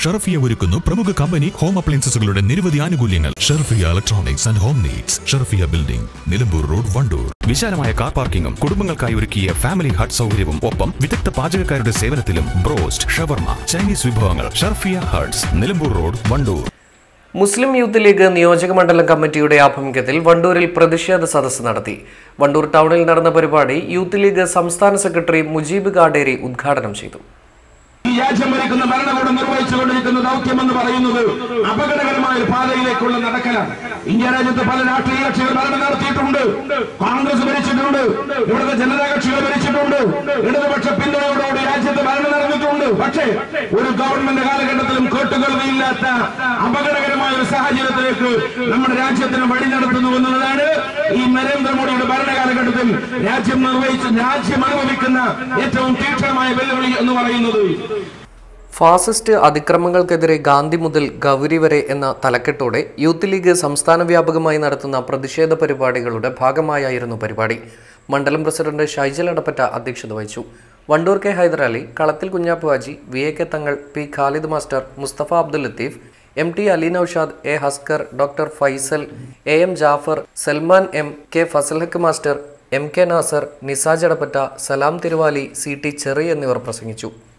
ഷർഫിയ ഒരുക്കുന്നു പ്രമുഖ company home അപ്ലയൻസസുകളുടെ നിരവധി ആനുകൂല്യങ്ങൾ Sharfiya electronics and home needs Sharfiya building Nilambur road Wandoor വിശാലമായ കാർ പാർക്കിംഗും കുടുംബങ്ങൾക്കായി ഒരുക്കിയ ഫാമിലി ഹട്ട് സൗകര്യവും ഒപ്പം വിദഗ്ധ പാചകക്കാരുടെ സേവനത്തിലും ബ്രോസ്റ്റ് ഷവർമ ചൈനീസ് വിഭവങ്ങൾ Sharfiya huts Nilambur road Wandoor Muslim Youth League നിയോജക മണ്ഡലം കമ്മിറ്റിയുടെ ആഭിമുഖ്യത്തിൽ വണ്ടൂരിൽ പ്രതിഷേധ സദസ്സ് നടത്തി വണ്ടൂർ ടൗണിൽ നടന്ന പരിപാടി യൂത്ത് ലീഗ് സംസ്ഥാന സെക്രട്ടറി മുജീബ് കാടേരി ഉദ്ഘാടനം ചെയ്തു ഈ രാജ്യം ഭരിക്കുന്ന ഭരണകൂടം നിർവഹിച്ചുകൊണ്ടിരിക്കുന്ന ദൗത്യം എന്ന് പറയുന്നത് അപകടകരമായ ഒരു പാതയിലേക്കുള്ള നടക്കലാണ് ഇന്ത്യ രാജ്യത്ത് പല രാഷ്ട്രീയ കക്ഷികൾ ഭരണം നടത്തിയിട്ടുണ്ട് കോൺഗ്രസ് ഭരിച്ചിട്ടുണ്ട് ഇവിടുത്തെ ജനതാ കക്ഷികൾ ഭരിച്ചിട്ടുണ്ട് ഇടതുപക്ഷ പിന്തുണയോടുകൂടി രാജ്യത്ത് ഭരണം നടന്നിട്ടുണ്ട് പക്ഷേ ഒരു ഗവൺമെന്റ് കാലഘട്ടത്തിലും കേട്ടുകേൾവിയില്ലാത്ത അപകടകരമായ ഒരു സാഹചര്യത്തിലേക്ക് നമ്മുടെ രാജ്യത്തിന് വഴി നടത്തുന്നു എന്നുള്ളതാണ് ഈ നരേന്ദ്രമോദിയുടെ ഭരണകാലഘട്ടത്തിൽ രാജ്യം നിർവഹിച്ച് രാജ്യം അനുഭവിക്കുന്ന ഏറ്റവും തീക്ഷണമായ വെല്ലുവിളി എന്ന് പറയുന്നത് ഫാസിസ്റ്റ് അതിക്രമങ്ങൾക്കെതിരെ ഗാന്ധി മുതൽ ഗൗരി വരെ എന്ന തലക്കെട്ടോടെ യൂത്ത് ലീഗ് സംസ്ഥാന വ്യാപകമായി നടത്തുന്ന പ്രതിഷേധ പരിപാടികളുടെ ഭാഗമായായിരുന്നു പരിപാടി മണ്ഡലം പ്രസിഡന്റ് ഷൈജൽ അടപ്പറ്റ അധ്യക്ഷത വഹിച്ചു Wandoor K Haidarali Kalathil Kunhappu Haji V A K Thangal P Khalid master Mustafa Abdul Latheef M T Ali Noushad A Haskar doctor Faisal A M Jafar Salman M K Fazalhaq master M K Nasar Nisaj Adappatta Salam Thiruvali C T Cherry എന്നിവർ പ്രസംഗിച്ചു